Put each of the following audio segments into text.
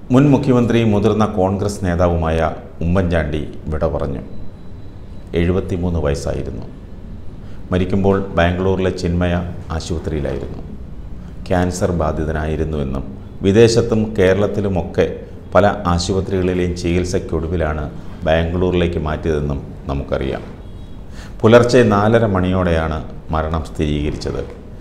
മുൻ മുഖ്യമന്ത്രി മുതിർന്ന കോൺഗ്രസ് നേതാവുമായ ഉമ്മൻചാണ്ടി വിട പറഞ്ഞു എഴുപത്തിമൂന്ന് വയസ്സായിരുന്നു മരിക്കുമ്പോൾ ബാംഗ്ലൂരിലെ ചിന്മയ ആശുപത്രിയിലായിരുന്നു ക്യാൻസർ ബാധിതനായിരുന്നുവെന്നും വിദേശത്തും കേരളത്തിലുമൊക്കെ പല ആശുപത്രികളിലെയും ചികിത്സയ്ക്കൊടുവിലാണ് ബാംഗ്ലൂരിലേക്ക് മാറ്റിയതെന്നും നമുക്കറിയാം പുലർച്ചെ നാലര മണിയോടെയാണ് മരണം സ്ഥിരീകരിച്ചത്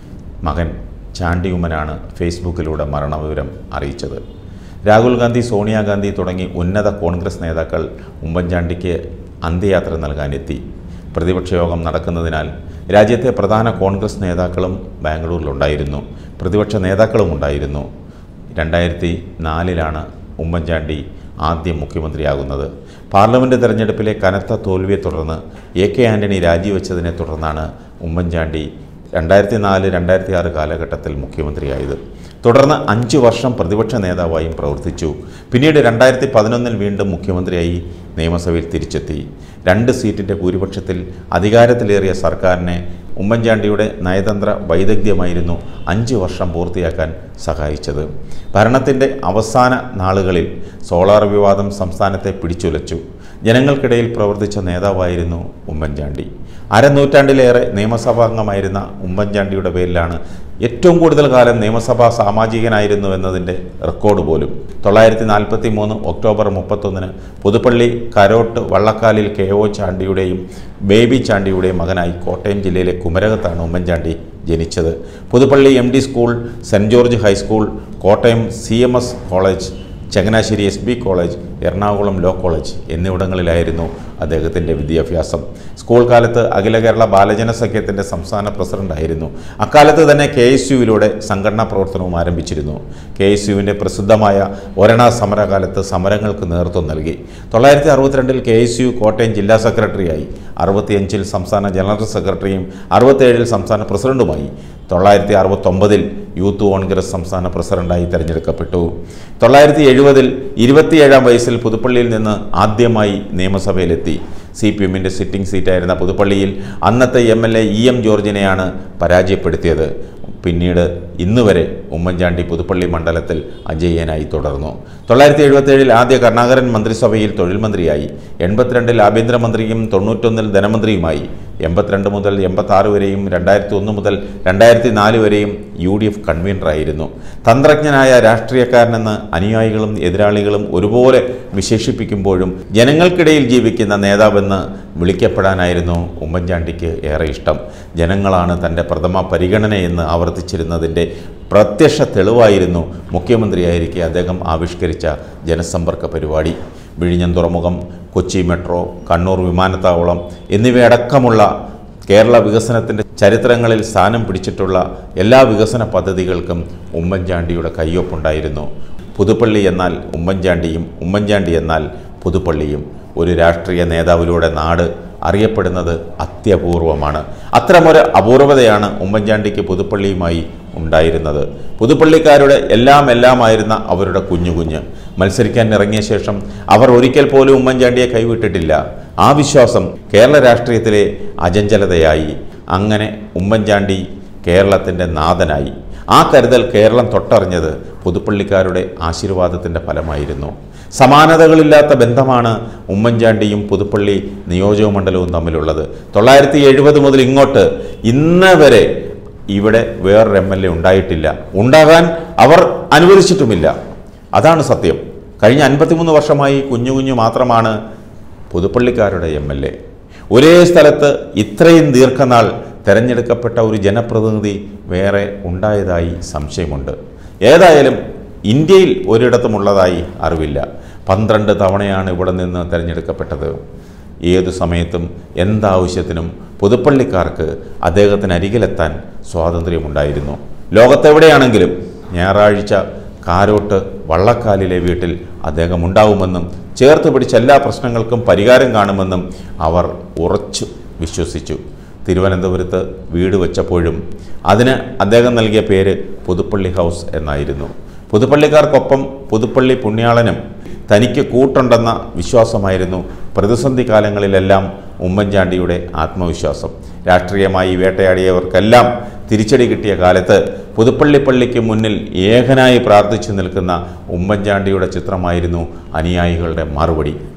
മകൻ ചാണ്ടി ഉമ്മനാണ് ഫേസ്ബുക്കിലൂടെ മരണവിവരം അറിയിച്ചത് രാഹുൽ ഗാന്ധി സോണിയാഗാന്ധി തുടങ്ങി ഉന്നത കോൺഗ്രസ് നേതാക്കൾ ഉമ്മൻചാണ്ടിക്ക് അന്ത്യയാത്ര നൽകാനെത്തി പ്രതിപക്ഷ യോഗം നടക്കുന്നതിനാൽ രാജ്യത്തെ പ്രധാന കോൺഗ്രസ് നേതാക്കളും ബാംഗ്ലൂരിലുണ്ടായിരുന്നു പ്രതിപക്ഷ നേതാക്കളും ഉണ്ടായിരുന്നു രണ്ടായിരത്തി നാലിലാണ് ഉമ്മൻചാണ്ടി ആദ്യം മുഖ്യമന്ത്രിയാകുന്നത് പാർലമെൻറ്റ് തെരഞ്ഞെടുപ്പിലെ കനത്ത തോൽവിയെ തുടർന്ന് എ കെ ആൻ്റണി രാജിവെച്ചതിനെ തുടർന്നാണ് ഉമ്മൻചാണ്ടി രണ്ടായിരത്തി നാല് രണ്ടായിരത്തി ആറ് കാലഘട്ടത്തിൽ മുഖ്യമന്ത്രിയായത് തുടർന്ന് അഞ്ച് വർഷം പ്രതിപക്ഷ നേതാവായും പ്രവർത്തിച്ചു പിന്നീട് രണ്ടായിരത്തി പതിനൊന്നിൽ വീണ്ടും മുഖ്യമന്ത്രിയായി നിയമസഭയിൽ തിരിച്ചെത്തി രണ്ട് സീറ്റിൻ്റെ ഭൂരിപക്ഷത്തിൽ അധികാരത്തിലേറിയ സർക്കാരിനെ ഉമ്മൻചാണ്ടിയുടെ നയതന്ത്ര വൈദഗ്ധ്യമായിരുന്നു അഞ്ച് വർഷം പൂർത്തിയാക്കാൻ സഹായിച്ചത് ഭരണത്തിൻ്റെ അവസാന നാളുകളിൽ സോളാർ വിവാദം സംസ്ഥാനത്തെ പിടിച്ചുലച്ചു ജനങ്ങൾക്കിടയിൽ പ്രവർത്തിച്ച നേതാവായിരുന്നു ഉമ്മൻചാണ്ടി അരനൂറ്റാണ്ടിലേറെ നിയമസഭാംഗമായിരുന്ന ഉമ്മൻചാണ്ടിയുടെ പേരിലാണ് ഏറ്റവും കൂടുതൽ കാലം നിയമസഭാ സാമാജികനായിരുന്നു എന്നതിൻ്റെ റെക്കോർഡ് പോലും തൊള്ളായിരത്തി നാൽപ്പത്തി മൂന്ന് ഒക്ടോബർ മുപ്പത്തൊന്നിന് പുതുപ്പള്ളി കരോട്ട് വള്ളക്കാലിൽ കെ ഒ ചാണ്ടിയുടെയും ബേബി ചാണ്ടിയുടെയും മകനായി കോട്ടയം ജില്ലയിലെ കുമരകത്താണ് ഉമ്മൻചാണ്ടി ജനിച്ചത് Puthuppally M D school Saint George high school Kottayam C M S college Changanassery S B college Ernakulam law college എന്നിവിടങ്ങളിലായിരുന്നു അദ്ദേഹത്തിൻ്റെ വിദ്യാഭ്യാസം സ്കൂൾ കാലത്ത് അഖില കേരള ബാലജന സഖ്യത്തിൻ്റെ സംസ്ഥാന പ്രസിഡന്റായിരുന്നു അക്കാലത്ത് തന്നെ കെ എസ് യുവിലൂടെ സംഘടനാ പ്രവർത്തനവും ആരംഭിച്ചിരുന്നു കെ എസ് യുവിൻ്റെ പ്രസിദ്ധമായ ഒരണ സമരകാലത്ത് സമരങ്ങൾക്ക് നേതൃത്വം നൽകി തൊള്ളായിരത്തി അറുപത്തിരണ്ടിൽ കെ എസ് യു കോട്ടയം ജില്ലാ സെക്രട്ടറിയായി അറുപത്തിയഞ്ചിൽ സംസ്ഥാന ജനറൽ സെക്രട്ടറിയും അറുപത്തേഴിൽ സംസ്ഥാന പ്രസിഡന്റുമായി തൊള്ളായിരത്തി അറുപത്തൊമ്പതിൽ യൂത്ത് കോൺഗ്രസ് സംസ്ഥാന പ്രസിഡന്റായി തിരഞ്ഞെടുക്കപ്പെട്ടു തൊള്ളായിരത്തി എഴുപതിൽ ഇരുപത്തിയേഴാം വയസ്സിൽ പുതുപ്പള്ളിയിൽ നിന്ന് ആദ്യമായി നിയമസഭയിലെത്തി സി പി എമ്മിൻ്റെ സിറ്റിംഗ് സീറ്റായിരുന്ന പുതുപ്പള്ളിയിൽ അന്നത്തെ M L A E M ജോർജിനെയാണ് പരാജയപ്പെടുത്തിയത് പിന്നീട് ഇന്നുവരെ ഉമ്മൻചാണ്ടി പുതുപ്പള്ളി മണ്ഡലത്തിൽ അജയ്യനായി തുടർന്നു തൊള്ളായിരത്തി എഴുപത്തേഴിൽ ആദ്യ കരുണാകരൻ മന്ത്രിസഭയിൽ തൊഴിൽ മന്ത്രിയായി എൺപത്തിരണ്ടിൽ ആഭ്യന്തരമന്ത്രിയും തൊണ്ണൂറ്റൊന്നിൽ ധനമന്ത്രിയുമായി എൺപത്തിരണ്ട് മുതൽ എൺപത്താറ് വരെയും രണ്ടായിരത്തി ഒന്ന് മുതൽ രണ്ടായിരത്തി നാല് വരെയും യു ഡി എഫ് കൺവീനറായിരുന്നു തന്ത്രജ്ഞനായ രാഷ്ട്രീയക്കാരനെന്ന് അനുയായികളും എതിരാളികളും ഒരുപോലെ വിശേഷിപ്പിക്കുമ്പോഴും ജനങ്ങൾക്കിടയിൽ ജീവിക്കുന്ന നേതാവെന്ന് വിളിക്കപ്പെടാനായിരുന്നു ഉമ്മൻചാണ്ടിക്ക് ഏറെ ഇഷ്ടം ജനങ്ങളാണ് തൻ്റെ പ്രഥമ പരിഗണനയെന്ന് ആവർത്തിച്ചിരുന്നതിൻ്റെ പ്രത്യക്ഷ തെളിവായിരുന്നു മുഖ്യമന്ത്രിയായിരിക്കെ അദ്ദേഹം ആവിഷ്കരിച്ച ജനസമ്പർക്ക പരിപാടി വിഴിഞ്ഞം തുറമുഖം കൊച്ചി മെട്രോ കണ്ണൂർ വിമാനത്താവളം എന്നിവയടക്കമുള്ള കേരള വികസനത്തിൻ്റെ ചരിത്രങ്ങളിൽ സ്ഥാനം പിടിച്ചിട്ടുള്ള എല്ലാ വികസന പദ്ധതികൾക്കും ഉമ്മൻചാണ്ടിയുടെ കയ്യൊപ്പുണ്ടായിരുന്നു പുതുപ്പള്ളി എന്നാൽ ഉമ്മൻചാണ്ടിയും ഉമ്മൻചാണ്ടി എന്നാൽ പുതുപ്പള്ളിയും ഒരു രാഷ്ട്രീയ നേതാവിലൂടെ നാട് അറിയപ്പെടുന്നത് അത്യപൂർവമാണ് അത്തരമൊരു അപൂർവതയാണ് ഉമ്മൻചാണ്ടിക്ക് പുതുപ്പള്ളിയുമായി ഉണ്ടായിരുന്നത് പുതുപ്പള്ളിക്കാരുടെ എല്ലാം എല്ലാമായിരുന്ന അവരുടെ കുഞ്ഞു കുഞ്ഞ് മത്സരിക്കാൻ ഇറങ്ങിയ ശേഷം അവർ ഒരിക്കൽ പോലും ഉമ്മൻചാണ്ടിയെ കൈവിട്ടിട്ടില്ല ആ വിശ്വാസം കേരള രാഷ്ട്രീയത്തിലെ അജഞ്ചലതയായി അങ്ങനെ ഉമ്മൻചാണ്ടി കേരളത്തിൻ്റെ നാഥനായി ആ കരുതൽ കേരളം തൊട്ടറിഞ്ഞത് പുതുപ്പള്ളിക്കാരുടെ ആശീർവാദത്തിൻ്റെ ഫലമായിരുന്നു സമാനതകളില്ലാത്ത ബന്ധമാണ് ഉമ്മൻചാണ്ടിയും പുതുപ്പള്ളി നിയോജക മണ്ഡലവും തമ്മിലുള്ളത് തൊള്ളായിരത്തി എഴുപത് മുതൽ ഇങ്ങോട്ട് ഇന്ന് വരെ ഇവിടെ വേറൊരു എം എൽ എ ഉണ്ടായിട്ടില്ല ഉണ്ടാകാൻ അവർ അനുവദിച്ചിട്ടുമില്ല അതാണ് സത്യം കഴിഞ്ഞ അൻപത്തിമൂന്ന് വർഷമായി കുഞ്ഞു കുഞ്ഞു മാത്രമാണ് പുതുപ്പള്ളിക്കാരുടെ എം എൽ എ ഒരേ സ്ഥലത്ത് ഇത്രയും ദീർഘനാൾ തെരഞ്ഞെടുക്കപ്പെട്ട ഒരു ജനപ്രതിനിധി വേറെ ഉണ്ടായതായി സംശയമുണ്ട് ഏതായാലും ഇന്ത്യയിൽ ഒരിടത്തുമുള്ളതായി അറിവില്ല പന്ത്രണ്ട് തവണയാണ് ഇവിടെ നിന്ന് തിരഞ്ഞെടുക്കപ്പെട്ടത് ഏതു സമയത്തും എന്താവശ്യത്തിനും പുതുപ്പള്ളിക്കാർക്ക് അദ്ദേഹത്തിന് അരികിലെത്താൻ സ്വാതന്ത്ര്യമുണ്ടായിരുന്നു ലോകത്തെവിടെയാണെങ്കിലും ഞായറാഴ്ച കാരോട്ട് വള്ളക്കാലിലെ വീട്ടിൽ അദ്ദേഹം ഉണ്ടാവുമെന്നും ചേർത്ത് പിടിച്ച എല്ലാ പ്രശ്നങ്ങൾക്കും പരിഹാരം കാണുമെന്നും അവർ ഉറച്ചു വിശ്വസിച്ചു തിരുവനന്തപുരത്ത് വീട് വെച്ചപ്പോഴും അതിന് അദ്ദേഹം നൽകിയ പേര് പുതുപ്പള്ളി ഹൗസ് എന്നായിരുന്നു പുതുപ്പള്ളിക്കാർക്കൊപ്പം പുതുപ്പള്ളി പുണ്യാളനും തനിക്ക് കൂട്ടുണ്ടെന്ന വിശ്വാസമായിരുന്നു പ്രതിസന്ധി കാലങ്ങളിലെല്ലാം ഉമ്മൻചാണ്ടിയുടെ ആത്മവിശ്വാസം രാഷ്ട്രീയമായി വേട്ടയാടിയവർക്കെല്ലാം തിരിച്ചടി കിട്ടിയ കാലത്ത് പുതുപ്പള്ളി പള്ളിക്ക് മുന്നിൽ ഏകനായി പ്രാർത്ഥിച്ചു നിൽക്കുന്ന ഉമ്മൻചാണ്ടിയുടെ ചിത്രമായിരുന്നു അനുയായികളുടെ മറുപടി